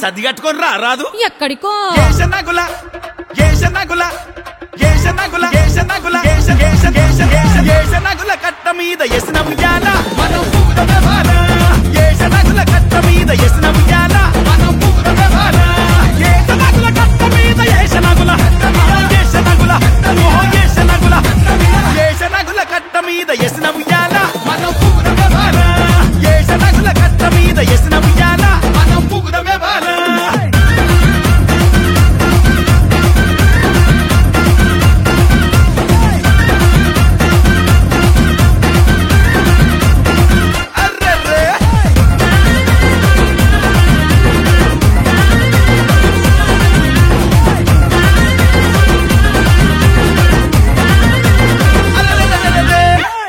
సర్ది కట్టుకొని రా రాదు ఎక్కడికో ఏషనగుల ఏషనగుల ఏషనగుల ఏషనగుల ఏష ఏష ఏష ఏష ఏషనగుల కట్ట మీద ఎసిన ఉయ్యాల మనం పూరమే బాల ఏషనగుల కట్ట మీద ఎసిన ఉయ్యాల మనం పూరమే బాల ఏషనగుల కట్ట మీద ఏషనగుల ఏషనగుల ఓ ఏషనగుల ఏషనగుల కట్ట మీద ఎసిన ఉయ్యాల మనం పూరమే బాల ఏషనగుల కట్ట మీద ఎసిన ఉయ్యాల మనం పూరమే బాల అర్రర్రే అలలలలలలే.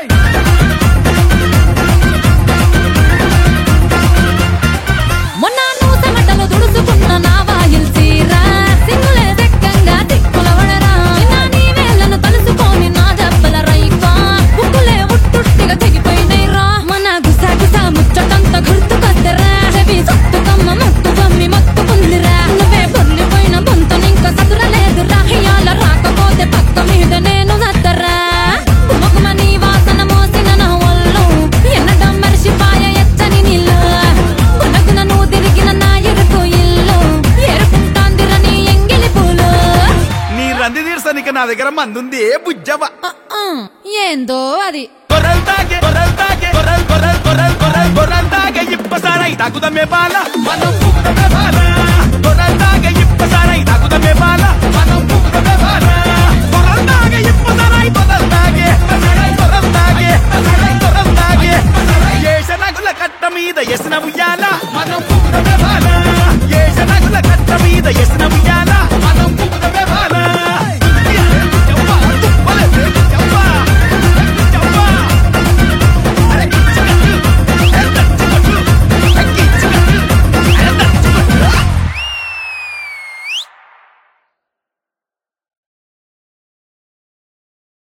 మొన్న నూత మట్టలు దుడుచుకున్న నా వాయిల్ చీర సింగులే దక్కంగా దిక్కుల వడరా నిన్న నీ వేళ్ళను తలుసుకొని నా దెబ్బల రైకా బుక్కులే ఉట్టుట్టిగా తెగిపోయినాయి రా మన గుసా గుసా ముచ్చటంతా గుర్తుకొద్దరా చెవి చుట్టుకమ్మ ముక్కు బమ్మి మొత్తుకుందిరా నువ్వే పొర్లిపోయిన బొంతనింక సదురలేదురా ఇయాల రాకపోతే పక్క మీద నేను నత్తరా గుమగుమ నీ వాసన మోసిన నా ఒళ్ళు ఎన్నడం మరిసిపాయ ఎచ్చని నీళ్ళు గునగున నువ్వు తిరిగిన నా ఎరుకు ఇల్లు ఎరుకుంటాందిర నీ ఎంగిలి పూలు నీ రంది తీర్చనిక నా దగ్గర మందుంది ఏ బుజ్జవ ఆ, ఆ, ఏందో అది కొరల్ తాగే కొరల్ తాగే కొరల్ కొరల్ కొరల్ కొరల్ కొరల్ తాగే ఇప్పసారై తాకుదమే బాల మనం పూకుదమే బాల కొరల్ తాగే ఇప్పసారై తాకుదమే బాల మనం పూకుదమే బాల కొరల్ తాగే ఇప్పసారై కొరల్ తాగే ఇప్పసారై కొరల్ తాగే ఇప్పసారై కొరల్ తాగే ఏషనగుల కట్ట మీద ఎసిన ఉయ్యాల మనం పూకుదమే బాల ఏషనగుల కట్ట మీద ఎసిన ఉయ్యాల